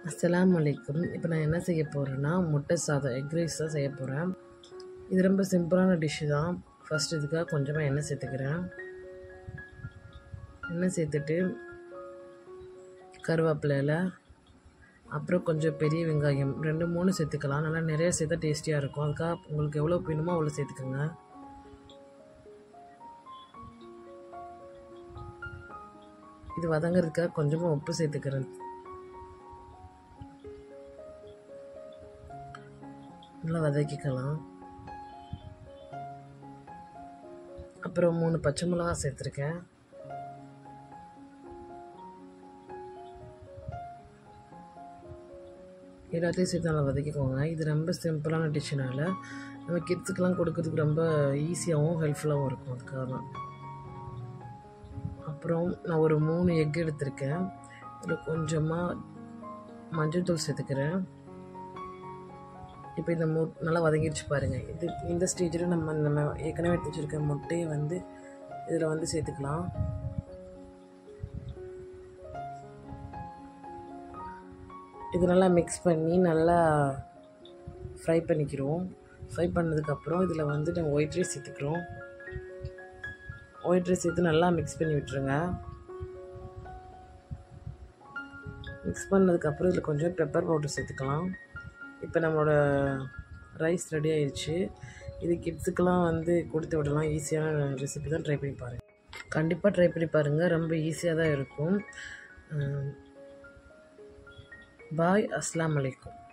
அஸ்ஸலாமு அலைக்கும் இப்போ நான் என்ன செய்ய போகிறேன்னா முட்டை சாதம் எக் ரைஸ் தான் செய்ய போகிறேன் இது ரொம்ப சிம்பிளான டிஷ்ஷு தான் ஃபஸ்ட் இதுக்காக கொஞ்சமாக எண்ணெய் சேர்த்துக்கிறேன் எண்ணெய் சேர்த்துட்டு கருவேப்பிலையில் அப்புறம் கொஞ்சம் பெரிய வெங்காயம் ரெண்டு மூணு சேர்த்துக்கலாம் நல்லா நிறைய சேர்த்தா டேஸ்டியாக இருக்கும் அதுக்காக உங்களுக்கு எவ்வளோ வேணுமோ அவ்வளோ சேர்த்துக்கோங்க இது வதங்கிறதுக்காக கொஞ்சமாக உப்பு சேர்த்துக்கிறேன் நல்லா வதக்கிக்கலாம் அப்புறம் மூணு பச்சை மிளகா சேர்த்துருக்கேன் எல்லாத்தையும் சேர்த்து நல்லா வதக்கிக்கோங்க இது ரொம்ப சிம்பிளான டிஷ்ஷுனால நம்ம கிட்ஸுக்கெலாம் கொடுக்கறதுக்கு ரொம்ப ஈஸியாகவும் ஹெல்ப்ஃபுல்லாகவும் இருக்கும் அதுக்காக தான் அப்புறம் நான் ஒரு மூணு எக் எடுத்திருக்கேன் இதில் கொஞ்சமாக மஞ்சள் தூள் சேர்த்துக்கிறேன் இப்போ இந்த மு நல்லா வதங்கிடுச்சு பாருங்கள் இது இந்த ஸ்டேஜில் நம்ம நம்ம ஏற்கனவே எடுத்து வச்சுருக்க முட்டையை வந்து இதில் வந்து சேர்த்துக்கலாம் இது நல்லா மிக்ஸ் பண்ணி நல்லா ஃப்ரை பண்ணிக்கிறோம் ஃப்ரை பண்ணதுக்கப்புறம் இதில் வந்து நம்ம ஒயிட் ரைஸ் சேர்த்துக்கிறோம் ஒயிட் ரைஸ் சேர்த்து நல்லா மிக்ஸ் பண்ணி விட்டுருங்க மிக்ஸ் பண்ணதுக்கப்புறம் இதில் கொஞ்சம் பெப்பர் பவுடர் சேர்த்துக்கலாம் இப்போ நம்மளோட ரைஸ் ரெடி ஆயிடுச்சு இது கிட்ஸுக்கெலாம் வந்து கொடுத்து விடலாம் ஈஸியான ரெசிபி தான் ட்ரை பண்ணி பாருங்கள் கண்டிப்பாக ட்ரை பண்ணி பாருங்கள் ரொம்ப ஈஸியாக தான் இருக்கும் பாய் அஸ்லாம் வலைக்கும்